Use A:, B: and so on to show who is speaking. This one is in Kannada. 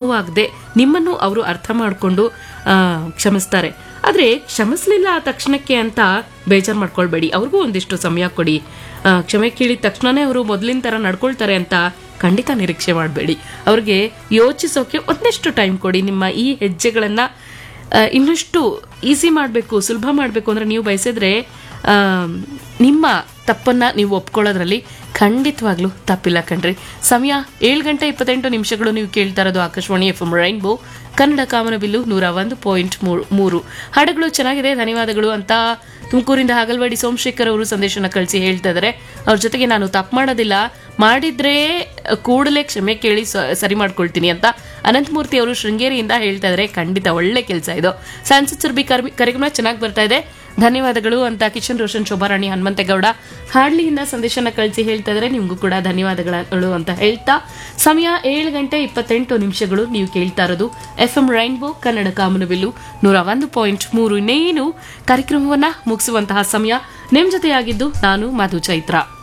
A: ನೋವಾಗದೆ ನಿಮ್ಮನ್ನು ಅವರು ಅರ್ಥ ಮಾಡಿಕೊಂಡು ಕ್ಷಮಿಸ್ತಾರೆ ಆದ್ರೆ ಕ್ಷಮಿಸ್ಲಿಲ್ಲ ಆ ತಕ್ಷಣಕ್ಕೆ ಅಂತ ಬೇಜಾರು ಮಾಡ್ಕೊಳ್ಬೇಡಿ ಅವ್ರಿಗೂ ಒಂದಿಷ್ಟು ಸಮಯ ಕೊಡಿ ಆ, ಕ್ಷಮೆ ಕೇಳಿದ ತಕ್ಷಣನೇ ಅವರು ಮೊದಲಿನ ತರ ನಡ್ಕೊಳ್ತಾರೆ ಅಂತ ಖಂಡಿತ ನಿರೀಕ್ಷೆ ಮಾಡಬೇಡಿ ಅವ್ರಿಗೆ ಯೋಚಿಸೋಕೆ ಒಂದಿಷ್ಟು ಟೈಮ್ ಕೊಡಿ ನಿಮ್ಮ ಈ ಹೆಜ್ಜೆಗಳನ್ನ ಆ, ಇನ್ನಷ್ಟು ಈಸಿ ಮಾಡಬೇಕು ಸುಲಭ ಮಾಡಬೇಕು ಅಂದ್ರೆ ನೀವು ಬಯಸಿದ್ರೆ ಆ, ನಿಮ್ಮ ತಪ್ಪನ್ನ ನೀವು ಒಪ್ಕೊಳ್ಳೋದ್ರಲ್ಲಿ ಖಂಡಿತವಾಗ್ಲೂ ತಪ್ಪಿಲ್ಲ ಕಣ್ರಿ ಸಮಯ ಏಳು ಗಂಟೆ ಇಪ್ಪತ್ತೆಂಟು ನಿಮಿಷಗಳು ನೀವು ಕೇಳ್ತಾ ಇರೋದು Akashvani F M rainbow Kannada Kamanabillu ನೂರ ಒಂದು ಪಾಯಿಂಟ್ ಮೂರು ಹಾಡುಗಳು ಚೆನ್ನಾಗಿದೆ ಧನ್ಯವಾದಗಳು ಅಂತ ತುಮಕೂರಿಂದ ಹಾಗಲ್ವಾಡಿ ಸೋಮಶೇಖರ್ ಅವರು ಸಂದೇಶನ ಕಳಿಸಿ ಹೇಳ್ತಾ ಇದ್ದಾರೆ ಅವ್ರ ಜೊತೆಗೆ ನಾನು ತಪ್ಪು ಮಾಡೋದಿಲ್ಲ ಮಾಡಿದ್ರೆ ಕೂಡಲೇ ಕ್ಷಮೆ ಕೇಳಿ ಸ- ಸರಿ ಮಾಡ್ಕೊಳ್ತೀನಿ ಅಂತ ಅನಂತಮೂರ್ತಿ ಅವರು ಶೃಂಗೇರಿಯಿಂದ ಹೇಳ್ತಾ ಇದ್ದಾರೆ ಖಂಡಿತ ಒಳ್ಳೆ ಕೆಲಸ ಇದು ಸ್ಯಾನ್ಸತ್ ಸುರ್ಬಿ ಕರ್ಮಿ- ಕಾರ್ಯಕ್ರಮ ಚೆನ್ನಾಗಿ ಬರ್ತಾ ಇದೆ ಧನ್ಯವಾದಗಳು ಅಂತ ಕಿಶನ್ ರೋಷನ್ ಶೋಭಾರಾಣಿ ಹನುಮಂತೇಗೌಡ ಹಾಡ್ಲಿಯಿಂದ ಸಂದೇಶನ ಕಳಿಸಿ ಹೇಳ್ತಾ ಇದ್ದಾರೆ ನಿಮಗೂ ಕೂಡ ಧನ್ಯವಾದಗಳು ಅಂತ ಹೇಳ್ತಾ ಸಮಯ ಏಳು ಗಂಟೆ ಇಪ್ಪತ್ತೆಂಟು ನಿಮಿಷಗಳು ನೀವು ಕೇಳ್ತಾ ಇರೋದು F M rainbow Kannada Kamanabillu ನೂರ ಒಂದು ಪಾಯಿಂಟ್ ಮೂರು ಇನ್ನೇನು ಕಾರ್ಯಕ್ರಮವನ್ನ ಮುಗಿಸುವಂತಹ ಸಮಯ ನಿಮ್ ಜೊತೆಯಾಗಿದ್ದು ನಾನು ಮಧು ಚೈತ್ರ